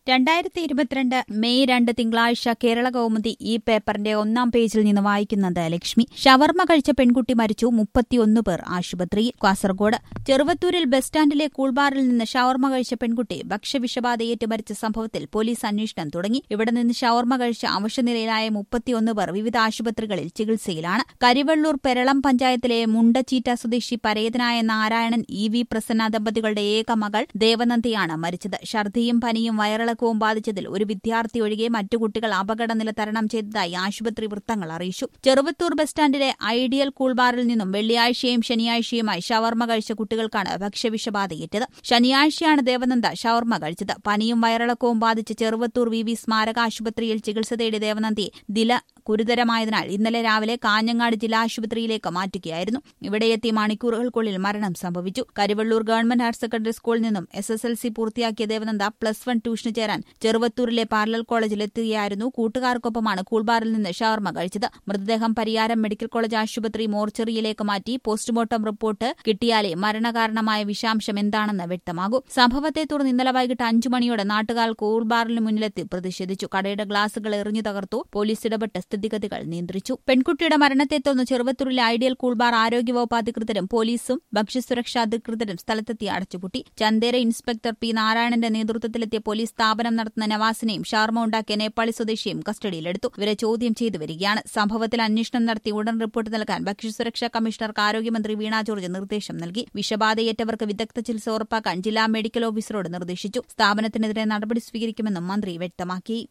രണ്ടായിരത്തി ഇരുപത്തിരണ്ട് മെയ് രണ്ട് തിങ്കളാഴ്ച കേരള കൗമുദി ഈ പേപ്പറിന്റെ ഒന്നാം പേജിൽ നിന്ന് വായിക്കുന്നത് ലക്ഷ്മി ഷവർമ കഴിച്ച പെൺകുട്ടി മരിച്ചു മുപ്പത്തിയൊന്ന് പേർ ആശുപത്രിയിൽ കാസർഗോഡ് ചെറുവത്തൂരിൽ ബസ് സ്റ്റാൻഡിലെ കൂൾബാറിൽ നിന്ന് ഷവർമ കഴിച്ച പെൺകുട്ടി ഭക്ഷ്യവിഷബാധയേറ്റ് മരിച്ച സംഭവത്തിൽ പോലീസ് അന്വേഷണം തുടങ്ങി ഇവിടെ നിന്ന് ഷവർമ കഴിച്ച അവശനിലയിലായ മുപ്പത്തിയൊന്ന് പേർ വിവിധ ആശുപത്രികളിൽ ചികിത്സയിലാണ് കരിവള്ളൂർ പെരളം പഞ്ചായത്തിലെ മുണ്ടച്ചീറ്റ സ്വദേശി പരേതനായ നാരായണൻ ഇ വി പ്രസന്ന ദമ്പതികളുടെ ഏക മകൾ ദേവനന്ദിയാണ് മരിച്ചത് ഛർദിയും പനിയും വയറിളക്കവും ബാധിച്ചതിൽ ഒരു വിദ്യാർത്ഥി ഒഴികെ മറ്റു കുട്ടികൾ അപകടനില തരണം ചെയ്തതായി ആശുപത്രി വൃത്തങ്ങൾ അറിയിച്ചു ചെറുവത്തൂർ ബസ് സ്റ്റാൻഡിലെ ഐഡിയൽ കൂൾബാറിൽ നിന്നും വെള്ളിയാഴ്ചയും ശനിയാഴ്ചയുമായി ഷവർമ കഴിച്ച കുട്ടികൾക്കാണ് ഭക്ഷ്യവിഷബാധയേറ്റത് ശനിയാഴ്ചയാണ് ദേവനന്ദ ഷവർമ കഴിച്ചത് പനിയും വയറിളക്കവും ബാധിച്ച് ചെറുവത്തൂർ വി വി സ്മാരക ആശുപത്രിയിൽ ചികിത്സ തേടി ദേവനന്ദിയെ ദില ഗുരുതരമായതിനാൽ ഇന്നലെ രാവിലെ കാഞ്ഞങ്ങാട് ജില്ലാ ആശുപത്രിയിലേക്ക് മാറ്റുകയായിരുന്നു ഇവിടെ എത്തി മണിക്കൂറുകൾക്കുള്ളിൽ മരണം സംഭവിച്ചു കരിവള്ളൂർ ഗവൺമെന്റ് ഹയർ സെക്കൻഡറി സ്കൂളിൽ നിന്നും എസ് എസ് എൽ സി പൂർത്തിയാക്കിയ ദേവനന്ദ പ്ലസ് വൺ ട്യൂഷന് ചേരാൻ ചെറുവത്തൂരിലെ പാരലൽ കോളേജിൽ എത്തുകയായിരുന്നു കൂട്ടുകാർക്കൊപ്പമാണ് കൂൾബാറിൽ നിന്ന് ഷവർമ കഴിച്ചത് മൃതദേഹം പരിയാരം മെഡിക്കൽ കോളേജ് ആശുപത്രി മോർച്ചറിയിലേക്ക് മാറ്റി പോസ്റ്റ്മോർട്ടം റിപ്പോർട്ട് കിട്ടിയാലേ മരണകാരണമായ വിഷാംശം എന്താണെന്ന് വ്യക്തമാകൂ സംഭവത്തെ തുടർന്ന് ഇന്നലെ വൈകിട്ട് അഞ്ചു മണിയോടെ നാട്ടുകാർ കൂൾബാറിന് മുന്നിലെത്തി പ്രതിഷേധിച്ചു കടയുടെ ഗ്ലാസുകൾ എറിഞ്ഞു തകർത്തു പോലീസ് ഇടപെട്ട് സ്ഥിതിഗതികൾ നിയന്ത്രിച്ചു പെൺകുട്ടിയുടെ മരണത്തെ തുടർന്ന് ചെറുവത്തൂരിലെ ഐഡിയൽ കൂൾബാർ ആരോഗ്യവകുപ്പ് അധികൃതരും പോലീസും ഭക്ഷ്യസുരക്ഷാ അധികൃതരും സ്ഥലത്തെത്തി അടച്ചുപൂട്ടി ചന്തേര ഇൻസ്പെക്ടർ പി നാരായണന്റെ നേതൃത്വത്തിലെത്തിയ പോലീസ് സ്ഥാപനം നടത്തുന്ന നവാസിനെയും ഷാർമ ഉണ്ടാക്കിയ നേപ്പാളി സ്വദേശിയും കസ്റ്റഡിയിലെടുത്തു ഇവരെ ചോദ്യം ചെയ്തു വരികയാണ് സംഭവത്തിൽ അന്വേഷണം നടത്തി ഉടൻ റിപ്പോർട്ട് നൽകാൻ ഭക്ഷ്യസുരക്ഷാ കമ്മീഷണർക്ക് ആരോഗ്യമന്ത്രി വീണ ജോർജ് നിർദ്ദേശം നൽകി വിഷബാധയേറ്റവർക്ക് വിദഗ്ധ ചികിത്സ ഉറപ്പാക്കാൻ ജില്ലാ മെഡിക്കൽ ഓഫീസറോട് നിർദ്ദേശിച്ചു സ്ഥാപനത്തിനെതിരെ നടപടി സ്വീകരിക്കുമെന്നും മന്ത്രി വ്യക്തമാക്കി